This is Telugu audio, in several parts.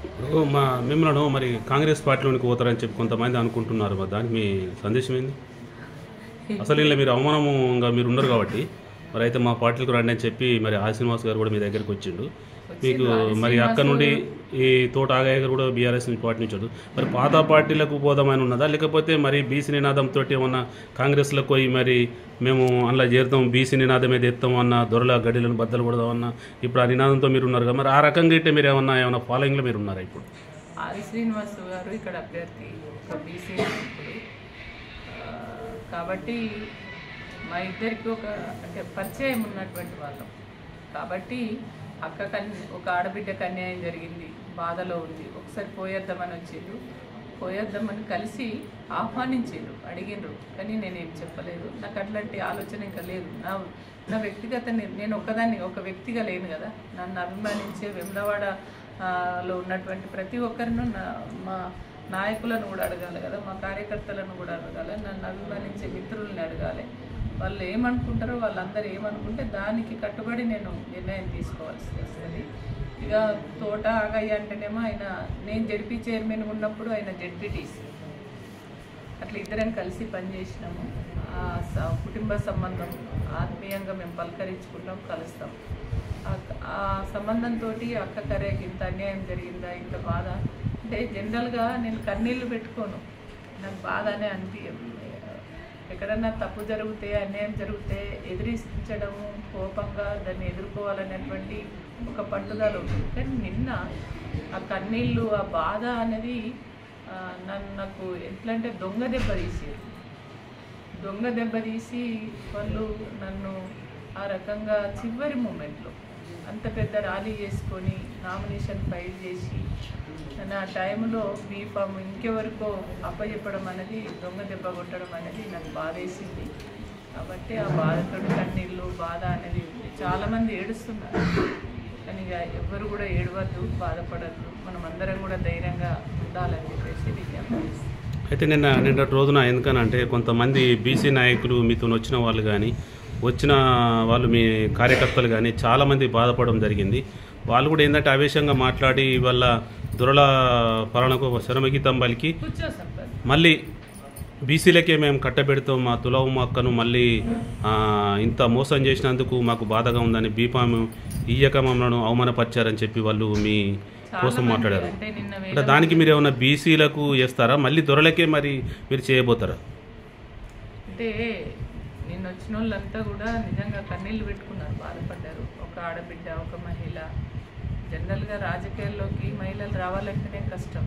ఇప్పుడు మా మిమ్మల్ని మరి కాంగ్రెస్ పార్టీలోనికి పోతారని చెప్పి కొంతమంది అనుకుంటున్నారు మరి దానికి మీ సందేశం ఏంది అసలు ఇలా మీరు అవమానంగా మీరు ఉన్నారు కాబట్టి మరి అయితే మా పార్టీలకు రండి అని చెప్పి మరి ఆ శ్రీనివాస్ గారు కూడా మీ దగ్గరికి వచ్చిండు మీకు మరి అక్కడ నుండి ఈ తోట ఆగయ్య గారు కూడా బీఆర్ఎస్ పార్టీ నుంచి వచ్చాడు మరి పాత పార్టీలకు పోదామని ఉన్నదా లేకపోతే మరి బీసీ నినాదంతో ఏమన్నా కాంగ్రెస్లకు పోయి మరి మేము అందులో చేరుతాం బీసీ నినాదమే తెస్తాం అన్న దొరల గడిలను బద్దలు కొడదామన్న ఇప్పుడు ఆ నినాదంతో మీరు ఉన్నారు కదా మరి ఆ రకంగా అయితే మీరు ఏమన్నా ఏమన్నా ఫాలోయింగ్లో మీరు ఉన్నారా ఇప్పుడు ఆది శ్రీనివాస్ గారు ఇక్కడ అభ్యర్థి ఒక బీసీ నాయకుడు ఆ, కాబట్టి మా ఇద్దరికి ఒక అంటే పరిచయం ఉన్నటువంటి వాళ్ళం కాబట్టి అక్క కన్ ఒక ఆడబిడ్డకు అన్యాయం జరిగింది బాధలో ఉంది ఒకసారి పోయేద్దామని వచ్చిండ్రు పోయేద్దామని కలిసి ఆహ్వానించిండ్రు అడిగిండ్రు కానీ నేనేం చెప్పలేదు నాకు అట్లాంటి ఆలోచన ఇంకా లేదు నా నా వ్యక్తిగత ని- నేను ఒక్కదాన్ని ఒక వ్యక్తిగా లేను కదా నన్ను అభిమానించే వెమ్లవాడ ఆ, లో ఉన్నటువంటి ప్రతి ఒక్కరిను నా మా నాయకులను కూడా అడగాలి కదా మా కార్యకర్తలను కూడా అడగాలి నన్ను అభిమానించే మిత్రుల్ని అడగాలి వాళ్ళు ఏమనుకుంటారో వాళ్ళందరూ ఏమనుకుంటే దానికి కట్టుబడి నేను నిర్ణయం తీసుకోవాల్సి వస్తుంది ఇక తోట ఆగయ్య అంటేనేమో ఆయన నేను జడ్పీ చైర్మన్ ఉన్నప్పుడు ఆయన జడ్పీటీసీ అట్లా ఇద్దరం కలిసి పనిచేసినాము ఆ స- కుటుంబ సంబంధం ఆత్మీయంగా మేము పలకరించుకుంటాం కలుస్తాం ఆ- ఆ సంబంధంతో అక్క కరేకి ఇంత అన్యాయం జరిగిందా ఇంత బాధ అంటే జనరల్గా నేను కన్నీళ్ళు పెట్టుకోను నాకు బాధనే అనిపించదు ఎక్కడన్నా తప్పు జరిగితే అన్యాయం జరిగితే ఎదిరించడము కోపంగా దాన్ని ఎదుర్కోవాలనేటువంటి ఒక పట్టుదల ఉంటుంది కానీ నిన్న ఆ కన్నీళ్ళు ఆ బాధ అనేది ఆ, నన్ను నాకు ఎట్లా అంటే దొంగ దెబ్బ తీసేది దొంగ దెబ్బ తీసి వాళ్ళు నన్ను ఆ రకంగా చివరి మూమెంట్లో అంత పెద్ద ర్యాలీ చేసుకొని నామినేషన్ ఫైల్ చేసి నా టైంలో బీఫామ్ ఇంకెవరికో అప్పచెప్పడం అనేది దొంగ దెబ్బ కొట్టడం అనేది నాకు బాధేసింది కాబట్టి ఆ బాధతో కన్నీళ్ళు బాధ అనేది ఉంది చాలామంది ఏడుస్తున్నారు కానీ ఇక ఎవ్వరు కూడా ఏడవద్దు బాధపడద్దు మనం అందరం కూడా ధైర్యంగా ఉండాలని చెప్పేసి విజ్ఞప్తి చేస్తున్నాను. అయితే నిన్న నిన్నటి రోజున ఎందుకనంటే కొంతమంది బీసీ నాయకులు మీతో వచ్చిన వాళ్ళు కానీ వచ్చిన వాళ్ళు మీ కార్యకర్తలు కానీ చాలామంది బాధపడడం జరిగింది వాళ్ళు కూడా ఏంటంటే ఆవేశంగా మాట్లాడి వాళ్ళ దురల పాలనకు ఒక శరమగీతం పలికి కూర్చో సంపత్ మళ్ళీ బీసీలకే మేము కట్టబెడతాం మా తులవు మొక్కను మళ్ళీ ఆ, ఇంత మోసం చేసినందుకు మాకు బాధగా ఉందని బీఫామ్ ఇయ్యక మమ్మల్ని అవమానపరిచారని చెప్పి వాళ్ళు మీ కోసం చాలా మాట్లాడారు మంది అంటే నిన్న అంటే దానికి మీరు ఏమైనా బీసీలకు చేస్తారా మళ్ళీ దొరలకే మరి మీరు చేయబోతారా అంటే నిన్న వచ్చిన వాళ్ళంతా కూడా నిజంగా కన్నీళ్ళు పెట్టుకున్నారు బాధపడ్డారు ఒక ఆడబిడ్డ ఒక మహిళ జనరల్గా రాజకీయాల్లోకి మహిళలు రావాలంటేనే కష్టం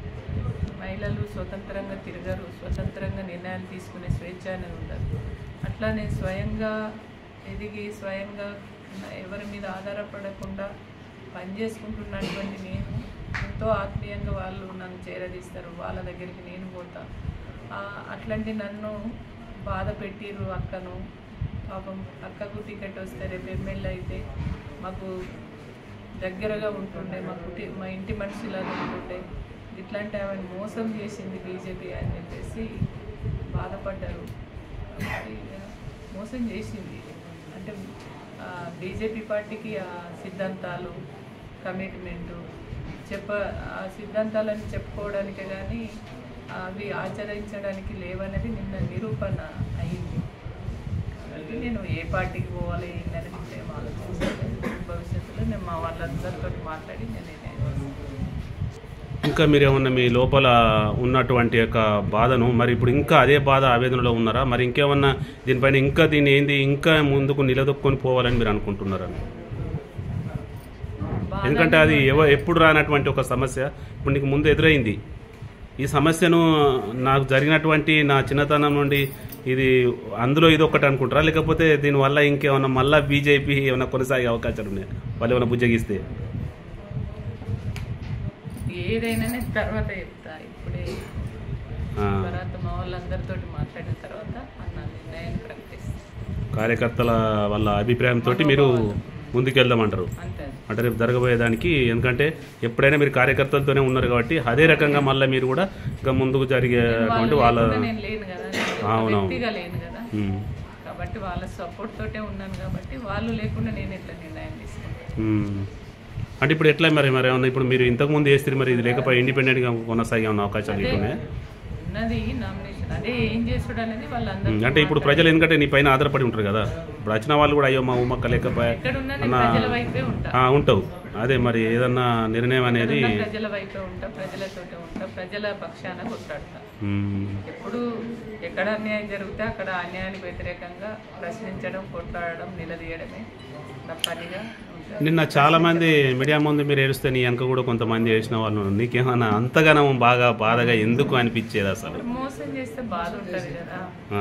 మహిళలు స్వతంత్రంగా తిరగరు స్వతంత్రంగా నిర్ణయాలు తీసుకునే స్వేచ్ఛ అనేది ఉండదు అట్లా నేను స్వయంగా ఎదిగి స్వయంగా ఎవరి మీద ఆధారపడకుండా పనిచేసుకుంటున్నటువంటి నేను ఎంతో ఆత్మీయంగా వాళ్ళు నన్ను చేరదీస్తారు వాళ్ళ దగ్గరికి నేను పోతా ఆ, అట్లాంటి నన్ను బాధ పెట్టిర్రు అక్కను పాపం అక్కకు టికెట్ వస్తే రేపు ఎమ్మెల్యే అయితే మాకు దగ్గరగా ఉంటుండే మా కుటి మా ఇంటి మనిషిలాగా ఉంటుండే ఇట్లాంటి ఆమెను మోసం చేసింది బీజేపీ అని చెప్పేసి బాధపడ్డారు ఇక మోసం చేసింది అంటే బీజేపీ పార్టీకి ఆ సిద్ధాంతాలు కమిట్మెంటు చెప్ప ఆ సిద్ధాంతాలను చెప్పుకోవడానికే కానీ అవి ఆచరించడానికి లేవనేది నిన్న నిరూపణ అయింది కాబట్టి నేను ఏ పార్టీకి పోవాలి ఏంటనేది ఇప్పుడు ఆలోచించాలి భవిష్యత్తులో నేను మా వాళ్ళందరితో మాట్లాడి నేను నిర్ణయం తీసుకుంటాను. ఇంకా మీరు ఏమన్నా మీ లోపల ఉన్నటువంటి యొక్క బాధను మరి ఇప్పుడు ఇంకా అదే బాధ ఆవేదనలో ఉన్నారా మరి ఇంకేమన్నా దీనిపైన ఇంకా దీన్ని ఏంది ఇంకా ముందుకు నిలదొక్కుని పోవాలని మీరు అనుకుంటున్నారా బాధ ఎందుకంటే అది ఎవ ఎప్పుడు రానటువంటి ఒక సమస్య ఇప్పుడు నీకు ముందు ఎదురైంది ఈ సమస్యను నాకు జరిగినటువంటి నా చిన్నతనం నుండి ఇది అందులో ఇది ఒకటి అనుకుంటారా లేకపోతే దీనివల్ల ఇంకేమన్నా మళ్ళీ బీజేపీ ఏమైనా కొనసాగే అవకాశాలు ఉన్నాయి వాళ్ళు ఏమైనా బుజ్జగిస్తే ఏదైనా నేను తర్వాత చెప్తా ఇప్పుడే ఆ, తర్వాత మా వాళ్ళందరితో మాట్లాడిన తర్వాత అన్న నిర్ణయాన్ని ప్రకటిస్తాను కార్యకర్తల వాళ్ళ అభిప్రాయంతో మీరు ముందుకెళ్దామంటారు అంతే అంటే రేపు జరగబోయేదానికి ఎందుకంటే ఎప్పుడైనా మీరు కార్యకర్తలతోనే ఉన్నారు కాబట్టి అదే రకంగా మళ్ళీ మీరు కూడా ఇంకా ముందుకు జరిగేటువంటి వాళ్ళ లేకుండా నేను లేను కదా నేను ఒక అవునవును. వ్యక్తిగా లేను కదా ఉమ్, కాబట్టి వాళ్ళ సపోర్ట్ తోటే ఉన్నాను కాబట్టి వాళ్ళు లేకుండా నేను ఎట్లా నిర్ణయం తీసుకుంటాను ఉమ్. అంటే ఇప్పుడు ఎట్లా మరి మరి ఏమన్నా ఇప్పుడు మీరు ఇంతకుముందు వేస్తే మరి ఇది లేకపోయి ఇండిపెండెంట్గా కొనసాగే ఉన్న అవకాశాలు అదే లేకున్నాయి ఉన్నది నామినేషన్ అదే ఏం చేసుడు అనేది వాళ్ళందరూ అంటే ఇప్పుడు ప్రజలు ఎందుకంటే నీ పైన ఆధారపడి ఉంటారు కదా ఇప్పుడు వచ్చిన వాళ్ళు కూడా అయ్యో మా ఉమ్మక్క లేకపోయా ఎక్కడ ఉన్నా నేను అన్న- ప్రజల వైపే ఉంటా ఆ, ఉంటావు అదే మరి ఏదన్నా నిర్ణయం అనేది ఎక్కడున్నా ప్రజల వైపే ఉంటా ప్రజలతోటే ఉంటా ప్రజల పక్షాన కొట్లాడతా మ్మ్. ఎప్పుడు ఎక్కడ అన్యాయం జరిగితే అక్కడ అన్యాయానికి వ్యతిరేకంగా ప్రశ్నించడం కొట్లాడడం నిలదీయడమే నా పనిగా ఉంటా నిన్న చాలా మంది మీడియా ముందు మీరు ఏడుస్తే నీ వెనక కూడా కొంతమంది చేసిన వాళ్ళు ఉన్నారు. నీకేమన్నా అంతగానం బాగా బాధగా ఎందుకు అనిపించేది అసలు మోసం చేస్తే బాధ ఉంటుంది కదా ఆ,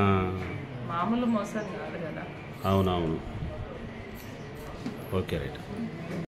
మామూలు మోసం కాదు కదా అవునవును ఓకే రైట్